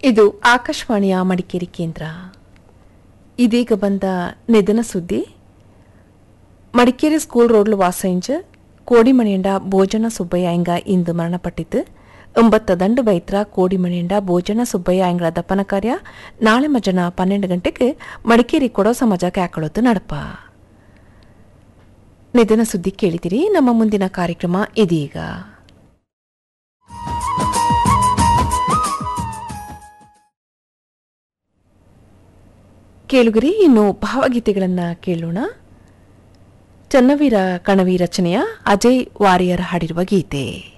ಇದು ಆಕಾಶವಾಣಿಯ ಮಡಿಕೇರಿ ಕೇಂದ್ರ ಇದೀಗ ಬಂದ ನಿಧನ ಸುದ್ದಿ ಮಡಿಕೇರಿ ಸ್ಕೂಲ್ ರೋಡ್ಲು ವಾಸಂಜ ಕೋಡಿಮಣಿಯಂಡ ಭೋಜನ ಸುಬ್ಬಯ್ಯ ಆಯ್ಗ ಇಂದು ಮರಣಪಟ್ಟಿದ್ದು ಒಂಬತ್ತ ದಂಡು ಬೈತ್ರ ಕೋಡಿಮಣಿಯಂಡ ಭೋಜನ ಸುಬ್ಬಯ್ಯ ಆಯ್ಗಳ ದಪ್ಪನ ಕಾರ್ಯ ನಾಳೆ ಮಜನ ಪನ್ನೆಂಡು ಗಂಟೆಗೆ ಮಡಿಕೇರಿ ಕೊಡೋ ಸಮಾಜ ಕ್ಯಾಕಳೋದು ನಡಪ ನಿಧನ ಸುದ್ದಿ ಕೇಳಿದಿರಿ ನಮ್ಮ ಮುಂದಿನ ಕಾರ್ಯಕ್ರಮ ಇದೀಗ ಕೇಳುಗರಿ ಇನ್ನು ಭಾವಗೀತೆಗಳನ್ನ ಕೇಳೋಣ ಚನ್ನವೀರ ಕಣವಿ ರಚನೆಯ ಅಜಯ್ ವಾರಿಯರ್ ಹಾಡಿರುವ ಗೀತೆ